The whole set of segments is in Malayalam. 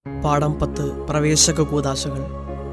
പാഠം പത്ത് പ്രവേശക കൂതാശകൾ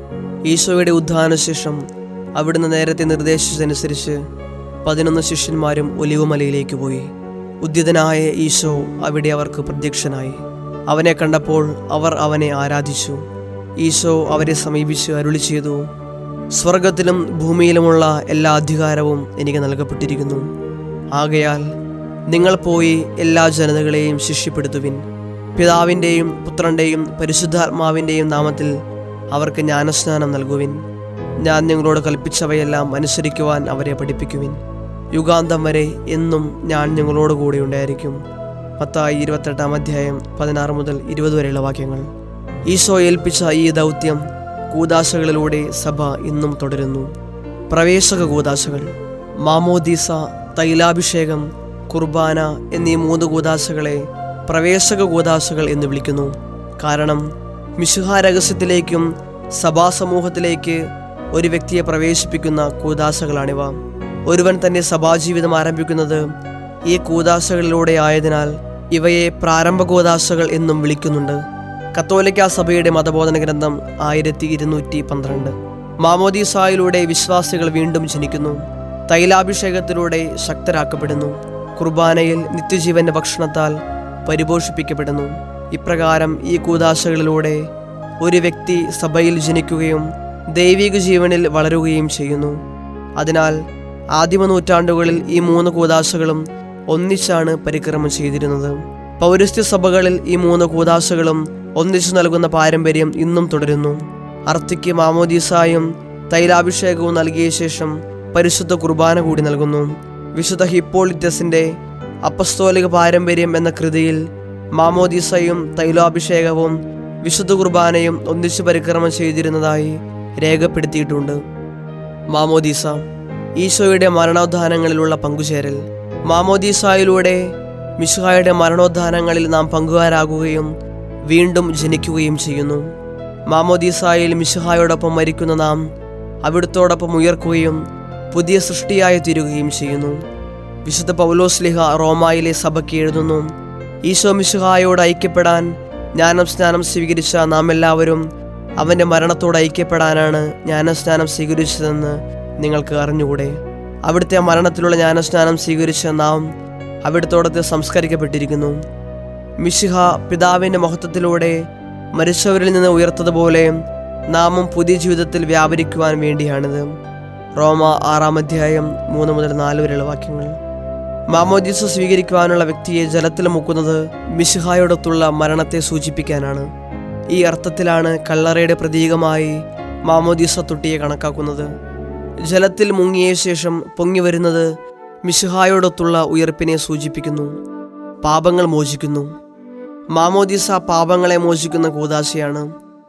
ഈശോയുടെ ഉദ്ധാനശേഷം അവിടുന്ന് നേരത്തെ നിർദ്ദേശിച്ചതനുസരിച്ച് പതിനൊന്ന് ശിഷ്യന്മാരും ഒലിവുമലയിലേക്ക് പോയി ഉദ്യതനായ ഈശോ അവിടെ അവർക്ക് പ്രത്യക്ഷനായി അവനെ കണ്ടപ്പോൾ അവർ അവനെ ആരാധിച്ചു ഈശോ അവരെ സമീപിച്ച് അരുളി ചെയ്തു സ്വർഗത്തിലും ഭൂമിയിലുമുള്ള എല്ലാ അധികാരവും എനിക്ക് നൽകപ്പെട്ടിരിക്കുന്നു ആകയാൽ നിങ്ങൾ പോയി എല്ലാ ജനതകളെയും ശിഷ്യപ്പെടുത്തുവിൻ പിതാവിൻ്റെയും പുത്രൻ്റെയും പരിശുദ്ധാത്മാവിൻ്റെയും നാമത്തിൽ അവർക്ക് ജ്ഞാനസ്നാനം നൽകുവിൻ ഞാൻ നിങ്ങളോട് കൽപ്പിച്ചവയെല്ലാം അനുസരിക്കുവാൻ അവരെ പഠിപ്പിക്കുവിൻ യുഗാന്തം വരെ എന്നും ഞാൻ നിങ്ങളോട് കൂടെ ഉണ്ടായിരിക്കും പത്തായി ഇരുപത്തെട്ടാം അധ്യായം പതിനാറ് മുതൽ ഇരുപത് വരെയുള്ള വാക്യങ്ങൾ ഈശോ ഏൽപ്പിച്ച ഈ ദൗത്യം കൂതാശകളിലൂടെ സഭ ഇന്നും തുടരുന്നു പ്രവേശക കൂതാശകൾ മാമോദീസ തൈലാഭിഷേകം കുർബാന എന്നീ മൂന്ന് കൂതാശകളെ പ്രവേശക കൂതാശകൾ എന്ന് വിളിക്കുന്നു കാരണം മിശുഹ രഹസ്യത്തിലേക്കും സഭാസമൂഹത്തിലേക്ക് ഒരു വ്യക്തിയെ പ്രവേശിപ്പിക്കുന്ന കൂതാശകളാണിവ ഒരുവൻ തന്റെ സഭാജീവിതം ആരംഭിക്കുന്നത് ഈ കൂതാശകളിലൂടെ ആയതിനാൽ ഇവയെ പ്രാരംഭ കൂതാശകൾ എന്നും വിളിക്കുന്നുണ്ട് കത്തോലിക്ക സഭയുടെ മതബോധന ഗ്രന്ഥം ആയിരത്തി ഇരുന്നൂറ്റി പന്ത്രണ്ട് മാമോദീസായിലൂടെ വിശ്വാസികൾ വീണ്ടും ജനിക്കുന്നു തൈലാഭിഷേകത്തിലൂടെ ശക്തരാക്കപ്പെടുന്നു കുർബാനയിൽ നിത്യജീവന്റെ ഭക്ഷണത്താൽ പരിപോഷിപ്പിക്കപ്പെടുന്നു ഇപ്രകാരം ഈ കൂതാശകളിലൂടെ ഒരു വ്യക്തി സഭയിൽ ജനിക്കുകയും ദൈവിക ജീവനിൽ വളരുകയും ചെയ്യുന്നു അതിനാൽ ആദിമ നൂറ്റാണ്ടുകളിൽ ഈ മൂന്ന് കൂതാശകളും ഒന്നിച്ചാണ് പരിക്രമം ചെയ്തിരുന്നത് പൗരസ്ത്യ സഭകളിൽ ഈ മൂന്ന് കൂതാശകളും ഒന്നിച്ചു നൽകുന്ന പാരമ്പര്യം ഇന്നും തുടരുന്നു അർത്തിക്ക് മാമോദീസായും തൈലാഭിഷേകവും നൽകിയ ശേഷം പരിശുദ്ധ കുർബാന കൂടി നൽകുന്നു വിശുദ്ധ ഹിപ്പോളിറ്റസിന്റെ അപ്പസ്തോലിക പാരമ്പര്യം എന്ന കൃതിയിൽ മാമോദീസയും തൈലാഭിഷേകവും വിശുദ്ധ കുർബാനയും ഒന്നിച്ചു പരിക്രമം ചെയ്തിരുന്നതായി രേഖപ്പെടുത്തിയിട്ടുണ്ട് മാമോദീസ ഈശോയുടെ മരണോദ്ധാനങ്ങളിലുള്ള പങ്കുചേരൽ മാമോദീസായിലൂടെ മിശുഹായുടെ മരണോദ്ധാനങ്ങളിൽ നാം പങ്കുകാരാകുകയും വീണ്ടും ജനിക്കുകയും ചെയ്യുന്നു മാമോദീസായിൽ മിശുഹായോടൊപ്പം മരിക്കുന്ന നാം അവിടുത്തോടൊപ്പം ഉയർക്കുകയും പുതിയ സൃഷ്ടിയായി തീരുകയും ചെയ്യുന്നു വിശുദ്ധ പൗലോസ്ലിഹ റോമായിലെ സഭയ്ക്ക് എഴുതുന്നു ഈശോ മിശുഹായോട് ഐക്യപ്പെടാൻ ജ്ഞാനസ്നാനം സ്വീകരിച്ച നാം എല്ലാവരും അവൻ്റെ മരണത്തോട് ഐക്യപ്പെടാനാണ് ജ്ഞാനസ്നാനം സ്വീകരിച്ചതെന്ന് നിങ്ങൾക്ക് അറിഞ്ഞുകൂടെ അവിടുത്തെ മരണത്തിലുള്ള ജ്ഞാനസ്നാനം സ്വീകരിച്ച നാം അവിടുത്തോടത്ത് സംസ്കരിക്കപ്പെട്ടിരിക്കുന്നു മിശിഹ പിതാവിൻ്റെ മഹത്വത്തിലൂടെ മരിച്ചവരിൽ നിന്ന് ഉയർത്തതുപോലെ നാമും പുതിയ ജീവിതത്തിൽ വ്യാപരിക്കുവാൻ വേണ്ടിയാണിത് റോമ ആറാം അധ്യായം മൂന്ന് മുതൽ നാല് വരെയുള്ള വാക്യങ്ങൾ മാമോദീസ സ്വീകരിക്കുവാനുള്ള വ്യക്തിയെ ജലത്തിൽ മുക്കുന്നത് മിശിഹായോടൊത്തുള്ള മരണത്തെ സൂചിപ്പിക്കാനാണ് ഈ അർത്ഥത്തിലാണ് കല്ലറയുടെ പ്രതീകമായി മാമോദീസ തൊട്ടിയെ കണക്കാക്കുന്നത് ജലത്തിൽ മുങ്ങിയ ശേഷം പൊങ്ങി വരുന്നത് മിശിഹായോടൊത്തുള്ള ഉയർപ്പിനെ സൂചിപ്പിക്കുന്നു പാപങ്ങൾ മോചിക്കുന്നു മാമോദീസ പാപങ്ങളെ മോചിക്കുന്ന കൂതാശയാണ്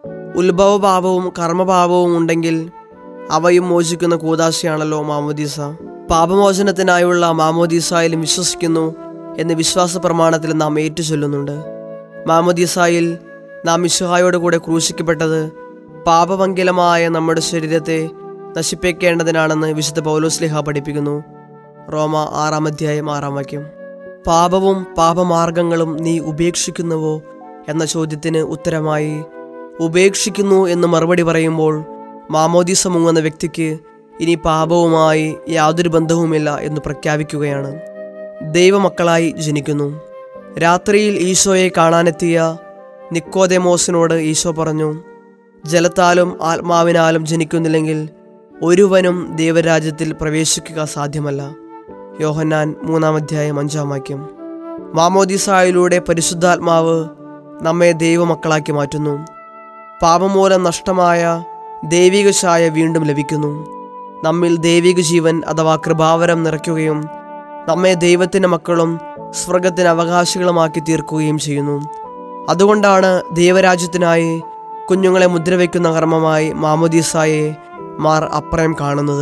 ഉത്ഭവപാപവും കർമ്മപാപവും ഉണ്ടെങ്കിൽ അവയും മോചിക്കുന്ന കൂതാശയാണല്ലോ മാമോദീസ പാപമോചനത്തിനായുള്ള മാമോദീസായിലും വിശ്വസിക്കുന്നു എന്ന് വിശ്വാസ പ്രമാണത്തിൽ നാം ഏറ്റുചൊല്ലുന്നുണ്ട് മാമോദീസായിൽ നാം മിശുഹായോട് കൂടെ ക്രൂശിക്കപ്പെട്ടത് പാപമംഗലമായ നമ്മുടെ ശരീരത്തെ നശിപ്പിക്കേണ്ടതിനാണെന്ന് വിശുദ്ധ പൗലോസ്ലിഹ പഠിപ്പിക്കുന്നു റോമ ആറാം അധ്യായം ആറാം വാക്യം പാപവും പാപമാർഗങ്ങളും നീ ഉപേക്ഷിക്കുന്നുവോ എന്ന ചോദ്യത്തിന് ഉത്തരമായി ഉപേക്ഷിക്കുന്നു എന്ന് മറുപടി പറയുമ്പോൾ മാമോദീസ മുങ്ങുന്ന വ്യക്തിക്ക് ഇനി പാപവുമായി യാതൊരു ബന്ധവുമില്ല എന്ന് പ്രഖ്യാപിക്കുകയാണ് ദൈവമക്കളായി ജനിക്കുന്നു രാത്രിയിൽ ഈശോയെ കാണാനെത്തിയ നിക്കോദെമോസിനോട് ഈശോ പറഞ്ഞു ജലത്താലും ആത്മാവിനാലും ജനിക്കുന്നില്ലെങ്കിൽ ഒരുവനും ദൈവരാജ്യത്തിൽ പ്രവേശിക്കുക സാധ്യമല്ല യോഹന്നാൻ മൂന്നാം അധ്യായം അഞ്ചാം വാക്യം മാമോദിസായിലൂടെ പരിശുദ്ധാത്മാവ് നമ്മെ ദൈവമക്കളാക്കി മാറ്റുന്നു പാപമൂലം നഷ്ടമായ ദൈവിക ഛായ വീണ്ടും ലഭിക്കുന്നു നമ്മിൽ ദൈവിക ജീവൻ അഥവാ കൃപാവരം നിറയ്ക്കുകയും നമ്മെ ദൈവത്തിൻ്റെ മക്കളും സ്വർഗത്തിന് അവകാശികളുമാക്കി തീർക്കുകയും ചെയ്യുന്നു അതുകൊണ്ടാണ് ദൈവരാജ്യത്തിനായി കുഞ്ഞുങ്ങളെ മുദ്രവെക്കുന്ന കർമ്മമായി മാമോദീസായെ മാർ അപ്രയം കാണുന്നത്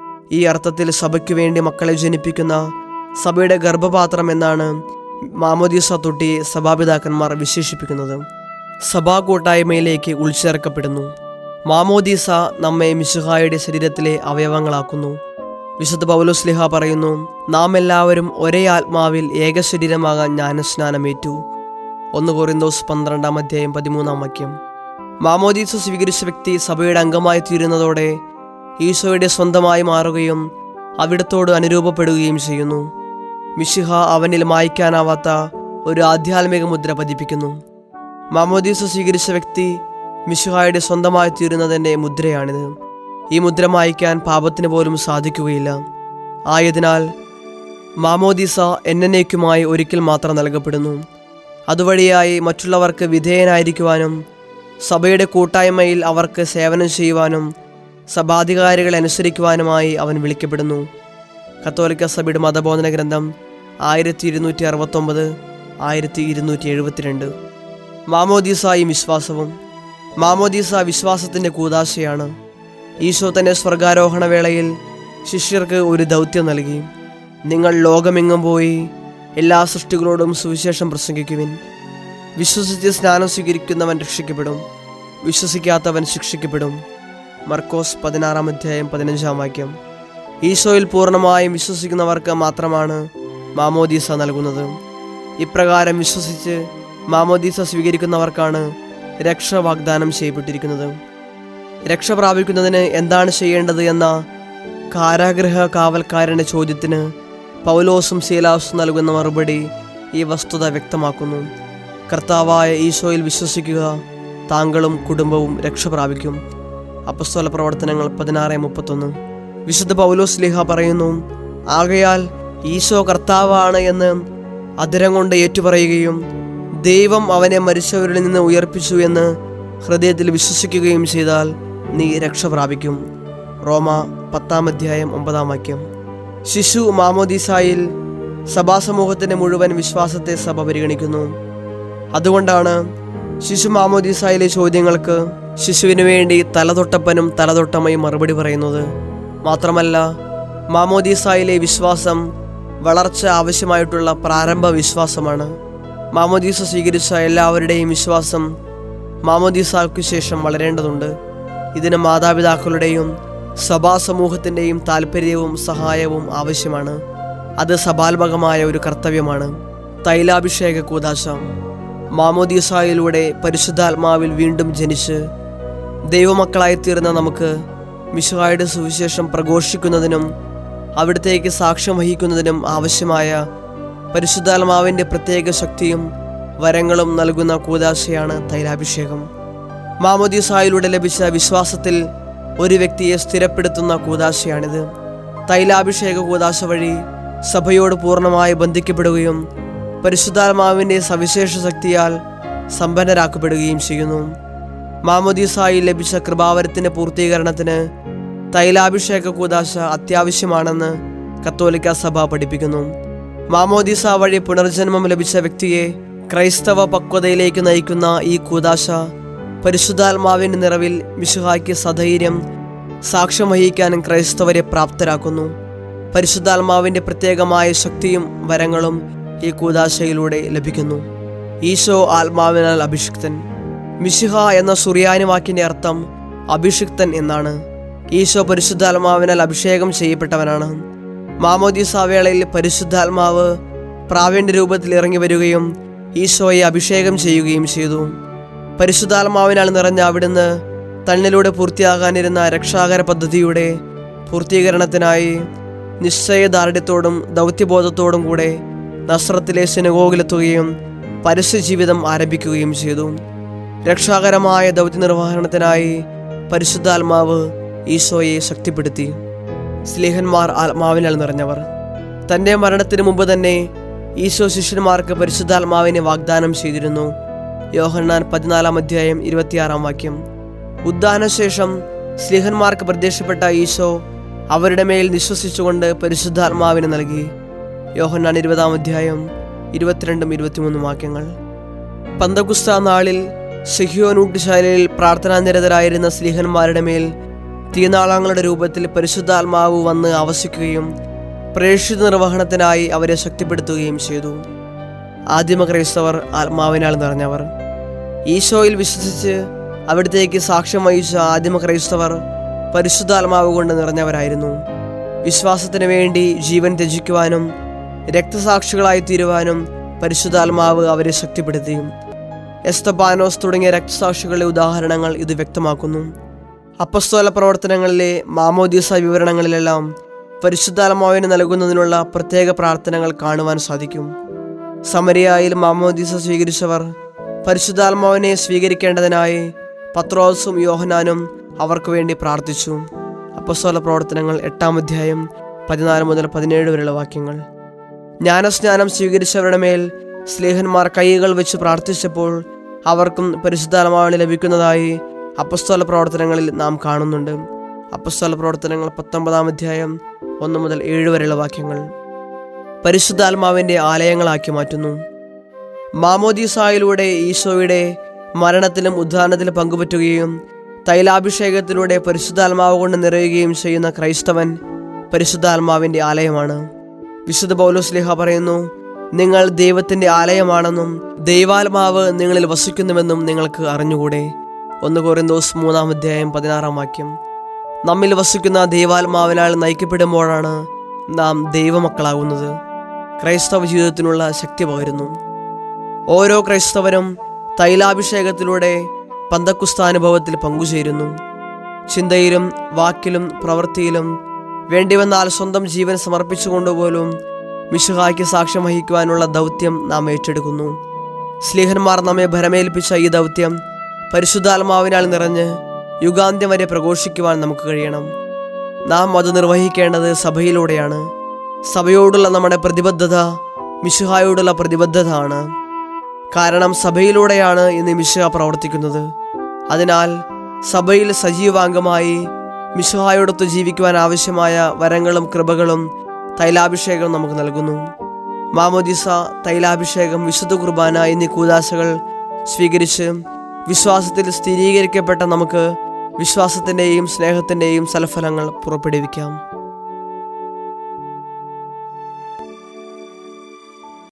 ഈ അർത്ഥത്തിൽ സഭയ്ക്കു വേണ്ടി മക്കളെ ജനിപ്പിക്കുന്ന സഭയുടെ ഗർഭപാത്രം എന്നാണ് മാമോദീസ തൊട്ടിയെ സഭാപിതാക്കന്മാർ വിശേഷിപ്പിക്കുന്നത് സഭാ കൂട്ടായ്മയിലേക്ക് ഉൾച്ചേർക്കപ്പെടുന്നു മാമോദീസ നമ്മെ മിശുഹായുടെ ശരീരത്തിലെ അവയവങ്ങളാക്കുന്നു വിശുദ്ധ പൗലോസ്ലിഹ പറയുന്നു നാം എല്ലാവരും ഒരേ ആത്മാവിൽ ഏക ശരീരമാകാൻ ജ്ഞാനസ്നാനമേറ്റു ഒന്ന് കോറിന്തോസ് പന്ത്രണ്ടാം അധ്യായം പതിമൂന്നാം വാക്യം മാമോദീസ സ്വീകരിച്ച വ്യക്തി സഭയുടെ അംഗമായി തീരുന്നതോടെ ഈശോയുടെ സ്വന്തമായി മാറുകയും അവിടത്തോട് അനുരൂപപ്പെടുകയും ചെയ്യുന്നു മിശിഹ അവനിൽ മായ്ക്കാനാവാത്ത ഒരു ആധ്യാത്മിക മുദ്ര പതിപ്പിക്കുന്നു മാമോദീസ സ്വീകരിച്ച വ്യക്തി മിശിഹായുടെ സ്വന്തമായി തീരുന്നതിൻ്റെ മുദ്രയാണിത് ഈ മുദ്ര മായ്ക്കാൻ പാപത്തിന് പോലും സാധിക്കുകയില്ല ആയതിനാൽ മാമോദീസ എന്നേക്കുമായി ഒരിക്കൽ മാത്രം നൽകപ്പെടുന്നു അതുവഴിയായി മറ്റുള്ളവർക്ക് വിധേയനായിരിക്കുവാനും സഭയുടെ കൂട്ടായ്മയിൽ അവർക്ക് സേവനം ചെയ്യുവാനും സഭാധികാരികളെ അനുസരിക്കുവാനുമായി അവൻ വിളിക്കപ്പെടുന്നു കത്തോലിക്ക സഭയുടെ മതബോധന ഗ്രന്ഥം ആയിരത്തി ഇരുന്നൂറ്റി അറുപത്തൊമ്പത് ആയിരത്തി ഇരുന്നൂറ്റി എഴുപത്തിരണ്ട് മാമോദീസായും വിശ്വാസവും മാമോദീസ വിശ്വാസത്തിൻ്റെ കൂതാശയാണ് ഈശോ തന്നെ സ്വർഗാരോഹണ വേളയിൽ ശിഷ്യർക്ക് ഒരു ദൗത്യം നൽകി നിങ്ങൾ ലോകമെങ്ങും പോയി എല്ലാ സൃഷ്ടികളോടും സുവിശേഷം പ്രസംഗിക്കുവിൻ വിശ്വസിച്ച് സ്നാനം സ്വീകരിക്കുന്നവൻ രക്ഷിക്കപ്പെടും വിശ്വസിക്കാത്തവൻ ശിക്ഷിക്കപ്പെടും മർക്കോസ് പതിനാറാം അധ്യായം പതിനഞ്ചാം വാക്യം ഈശോയിൽ പൂർണ്ണമായും വിശ്വസിക്കുന്നവർക്ക് മാത്രമാണ് മാമോദീസ നൽകുന്നത് ഇപ്രകാരം വിശ്വസിച്ച് മാമോദീസ സ്വീകരിക്കുന്നവർക്കാണ് രക്ഷ വാഗ്ദാനം ചെയ്യപ്പെട്ടിരിക്കുന്നത് രക്ഷ പ്രാപിക്കുന്നതിന് എന്താണ് ചെയ്യേണ്ടത് എന്ന കാരാഗ്രഹ കാവൽക്കാരൻ്റെ ചോദ്യത്തിന് പൗലോസും ശീലാസും നൽകുന്ന മറുപടി ഈ വസ്തുത വ്യക്തമാക്കുന്നു കർത്താവായ ഈശോയിൽ വിശ്വസിക്കുക താങ്കളും കുടുംബവും രക്ഷ പ്രാപിക്കും അപ്പസ്തോല പ്രവർത്തനങ്ങൾ പതിനാറ് മുപ്പത്തൊന്ന് വിശുദ്ധ പൗലോസ് ലിഹ പറയുന്നു ആകയാൽ ഈശോ കർത്താവാണ് എന്ന് അതിരം കൊണ്ട് ഏറ്റുപറയുകയും ദൈവം അവനെ മരിച്ചവരിൽ നിന്ന് ഉയർപ്പിച്ചു എന്ന് ഹൃദയത്തിൽ വിശ്വസിക്കുകയും ചെയ്താൽ നീ രക്ഷ പ്രാപിക്കും റോമ പത്താം അധ്യായം ഒമ്പതാം വാക്യം ശിശു മാമോദിസായിൽ സഭാസമൂഹത്തിന്റെ മുഴുവൻ വിശ്വാസത്തെ സഭ പരിഗണിക്കുന്നു അതുകൊണ്ടാണ് ശിശു മാമോദിസായിലെ ചോദ്യങ്ങൾക്ക് ശിശുവിനു വേണ്ടി തലതൊട്ടപ്പനും തലതൊട്ടമ്മയും മറുപടി പറയുന്നത് മാത്രമല്ല മാമോദീസായിലെ വിശ്വാസം വളർച്ച ആവശ്യമായിട്ടുള്ള പ്രാരംഭ വിശ്വാസമാണ് മാമോദീസ സ്വീകരിച്ച എല്ലാവരുടെയും വിശ്വാസം മാമോദീസാക്കു ശേഷം വളരേണ്ടതുണ്ട് ഇതിന് മാതാപിതാക്കളുടെയും സഭാ സമൂഹത്തിൻ്റെയും താല്പര്യവും സഹായവും ആവശ്യമാണ് അത് സഭാത്മകമായ ഒരു കർത്തവ്യമാണ് തൈലാഭിഷേക കൂതാശ മാമോദീസായിലൂടെ പരിശുദ്ധാത്മാവിൽ വീണ്ടും ജനിച്ച് ദൈവമക്കളായിത്തീർന്ന നമുക്ക് മിശുഹായുടെ സുവിശേഷം പ്രഘോഷിക്കുന്നതിനും അവിടത്തേക്ക് സാക്ഷ്യം വഹിക്കുന്നതിനും ആവശ്യമായ പരിശുദ്ധാത്മാവിൻ്റെ പ്രത്യേക ശക്തിയും വരങ്ങളും നൽകുന്ന കൂതാശയാണ് തൈലാഭിഷേകം മാമോദീസായിലൂടെ ലഭിച്ച വിശ്വാസത്തിൽ ഒരു വ്യക്തിയെ സ്ഥിരപ്പെടുത്തുന്ന കൂതാശയാണിത് തൈലാഭിഷേക കൂതാശ വഴി സഭയോട് പൂർണ്ണമായി ബന്ധിക്കപ്പെടുകയും പരിശുദ്ധാത്മാവിൻ്റെ സവിശേഷ ശക്തിയാൽ സമ്പന്നരാക്കപ്പെടുകയും ചെയ്യുന്നു മാമോദീസായി ലഭിച്ച കൃപാവരത്തിൻ്റെ പൂർത്തീകരണത്തിന് തൈലാഭിഷേക കൂതാശ അത്യാവശ്യമാണെന്ന് കത്തോലിക്ക സഭ പഠിപ്പിക്കുന്നു മാമോദീസ വഴി പുനർജന്മം ലഭിച്ച വ്യക്തിയെ ക്രൈസ്തവ പക്വതയിലേക്ക് നയിക്കുന്ന ഈ കൂതാശ പരിശുദ്ധാത്മാവിൻ്റെ നിറവിൽ മിശുഹായ്ക്ക് സധൈര്യം സാക്ഷ്യം വഹിക്കാനും ക്രൈസ്തവരെ പ്രാപ്തരാക്കുന്നു പരിശുദ്ധാത്മാവിൻ്റെ പ്രത്യേകമായ ശക്തിയും വരങ്ങളും ഈ കൂതാശയിലൂടെ ലഭിക്കുന്നു ഈശോ ആത്മാവിനാൽ അഭിഷിക്തൻ മിശിഹ എന്ന സുറിയാനി വാക്കിൻ്റെ അർത്ഥം അഭിഷിക്തൻ എന്നാണ് ഈശോ പരിശുദ്ധാത്മാവിനാൽ അഭിഷേകം ചെയ്യപ്പെട്ടവനാണ് മാമോദീസ വേളയിൽ പരിശുദ്ധാത്മാവ് പ്രാവീണ്യ രൂപത്തിൽ ഇറങ്ങി വരികയും ഈശോയെ അഭിഷേകം ചെയ്യുകയും ചെയ്തു പരിശുദ്ധാത്മാവിനാൽ നിറഞ്ഞ അവിടുന്ന് തന്നിലൂടെ പൂർത്തിയാകാനിരുന്ന രക്ഷാകര പദ്ധതിയുടെ പൂർത്തീകരണത്തിനായി നിശ്ചയദാർഢ്യത്തോടും ദൗത്യബോധത്തോടും കൂടെ നസ്രത്തിലെ സിനഗോഗിലെത്തുകയും പരസ്യജീവിതം ആരംഭിക്കുകയും ചെയ്തു രക്ഷാകരമായ ദൗത്യ നിർവഹണത്തിനായി പരിശുദ്ധാത്മാവ് ഈശോയെ ശക്തിപ്പെടുത്തി സ്ലേഹന്മാർ ആത്മാവിനാൽ നിറഞ്ഞവർ തൻ്റെ മരണത്തിന് മുമ്പ് തന്നെ ഈശോ ശിഷ്യന്മാർക്ക് പരിശുദ്ധാത്മാവിനെ വാഗ്ദാനം ചെയ്തിരുന്നു യോഹന്നാൻ പതിനാലാം അധ്യായം ഇരുപത്തിയാറാം വാക്യം ഉദ്ധാനശേഷം സ്ലിഹന്മാർക്ക് പ്രത്യക്ഷപ്പെട്ട ഈശോ അവരുടെ മേൽ വിശ്വസിച്ചുകൊണ്ട് പരിശുദ്ധാത്മാവിനെ നൽകി യോഹന്നാൻ ഇരുപതാം അധ്യായം ഇരുപത്തിരണ്ടും ഇരുപത്തിമൂന്നും വാക്യങ്ങൾ പന്തകുസ്ത നാളിൽ സിഹിയോനൂട്ടുശാലയിൽ പ്രാർത്ഥനാനിരതരായിരുന്ന സ്ലിഹന്മാരുടെ മേൽ തീനാളങ്ങളുടെ രൂപത്തിൽ പരിശുദ്ധാത്മാവ് വന്ന് ആവസിക്കുകയും പ്രേക്ഷിത നിർവഹണത്തിനായി അവരെ ശക്തിപ്പെടുത്തുകയും ചെയ്തു ആദിമ ക്രൈസ്തവർ ആത്മാവിനാൽ നിറഞ്ഞവർ ഈശോയിൽ വിശ്വസിച്ച് അവിടത്തേക്ക് സാക്ഷ്യം വഹിച്ച ആദിമ ക്രൈസ്തവർ പരിശുദ്ധാത്മാവ് കൊണ്ട് നിറഞ്ഞവരായിരുന്നു വിശ്വാസത്തിന് വേണ്ടി ജീവൻ ത്യജിക്കുവാനും രക്തസാക്ഷികളായി തീരുവാനും പരിശുദ്ധാത്മാവ് അവരെ ശക്തിപ്പെടുത്തി എസ്തപാനോസ് തുടങ്ങിയ രക്തസാക്ഷികളുടെ ഉദാഹരണങ്ങൾ ഇത് വ്യക്തമാക്കുന്നു അപ്പസ്തോല പ്രവർത്തനങ്ങളിലെ മാമോദീസ വിവരണങ്ങളിലെല്ലാം പരിശുദ്ധാത്മാവിന് നൽകുന്നതിനുള്ള പ്രത്യേക പ്രാർത്ഥനകൾ കാണുവാൻ സാധിക്കും സമരിയായിൽ മാമോദീസ സ്വീകരിച്ചവർ പരിശുദ്ധാത്മാവിനെ സ്വീകരിക്കേണ്ടതിനായി പത്രോസും യോഹനാനും അവർക്ക് വേണ്ടി പ്രാർത്ഥിച്ചു അപ്പസ്തോല പ്രവർത്തനങ്ങൾ എട്ടാം അധ്യായം പതിനാല് മുതൽ പതിനേഴ് വരെയുള്ള വാക്യങ്ങൾ ജ്ഞാനസ്നാനം സ്വീകരിച്ചവരുടെ മേൽ സ്ലേഹന്മാർ കൈകൾ വെച്ച് പ്രാർത്ഥിച്ചപ്പോൾ അവർക്കും പരിശുദ്ധാത്മാവിന് ലഭിക്കുന്നതായി അപ്പസ്തോല പ്രവർത്തനങ്ങളിൽ നാം കാണുന്നുണ്ട് അപ്പസ്തോല പ്രവർത്തനങ്ങൾ പത്തൊമ്പതാം അധ്യായം ഒന്ന് മുതൽ ഏഴ് വരെയുള്ള വാക്യങ്ങൾ പരിശുദ്ധാത്മാവിൻ്റെ ആലയങ്ങളാക്കി മാറ്റുന്നു മാമോദീസായിലൂടെ ഈശോയുടെ മരണത്തിലും ഉദ്ധാനത്തിലും പങ്കുപറ്റുകയും തൈലാഭിഷേകത്തിലൂടെ പരിശുദ്ധാത്മാവ് കൊണ്ട് നിറയുകയും ചെയ്യുന്ന ക്രൈസ്തവൻ പരിശുദ്ധാത്മാവിൻ്റെ ആലയമാണ് വിശുദ്ധ പൗലോസ്ലിഹ പറയുന്നു നിങ്ങൾ ദൈവത്തിൻ്റെ ആലയമാണെന്നും ദൈവാത്മാവ് നിങ്ങളിൽ വസിക്കുന്നുവെന്നും നിങ്ങൾക്ക് അറിഞ്ഞുകൂടെ ഒന്ന് കോറിന്തോസ് മൂന്നാം അധ്യായം പതിനാറാം വാക്യം നമ്മിൽ വസിക്കുന്ന ദൈവാത്മാവിനാൽ നയിക്കപ്പെടുമ്പോഴാണ് നാം ദൈവമക്കളാകുന്നത് ക്രൈസ്തവ ജീവിതത്തിനുള്ള ശക്തി പകരുന്നു ഓരോ ക്രൈസ്തവരും തൈലാഭിഷേകത്തിലൂടെ പന്തക്കുസ്താനുഭവത്തിൽ പങ്കുചേരുന്നു ചിന്തയിലും വാക്കിലും പ്രവൃത്തിയിലും വേണ്ടിവന്നാൽ സ്വന്തം ജീവൻ സമർപ്പിച്ചുകൊണ്ടുപോലും മിശുഹായ്ക്ക് സാക്ഷ്യം വഹിക്കുവാനുള്ള ദൗത്യം നാം ഏറ്റെടുക്കുന്നു സ്ലീഹന്മാർ നമ്മെ ഭരമേൽപ്പിച്ച ഈ ദൗത്യം പരിശുദ്ധാത്മാവിനാൽ നിറഞ്ഞ് യുഗാന്ത്യം വരെ പ്രഘോഷിക്കുവാൻ നമുക്ക് കഴിയണം നാം അത് നിർവഹിക്കേണ്ടത് സഭയിലൂടെയാണ് സഭയോടുള്ള നമ്മുടെ പ്രതിബദ്ധത മിശുഹായോടുള്ള പ്രതിബദ്ധത ആണ് കാരണം സഭയിലൂടെയാണ് ഇന്ന് മിശുഹ പ്രവർത്തിക്കുന്നത് അതിനാൽ സഭയിൽ സജീവാംഗമായി മിശുഹായോടൊത്ത് ജീവിക്കുവാൻ ആവശ്യമായ വരങ്ങളും കൃപകളും തൈലാഭിഷേകം നമുക്ക് നൽകുന്നു മാമോദിസ തൈലാഭിഷേകം വിശുദ്ധ കുർബാന എന്നീ കൂതാശകൾ സ്വീകരിച്ച് വിശ്വാസത്തിൽ സ്ഥിരീകരിക്കപ്പെട്ട നമുക്ക് വിശ്വാസത്തിൻ്റെയും സ്നേഹത്തിൻ്റെയും സൽഫലങ്ങൾ പുറപ്പെടുവിക്കാം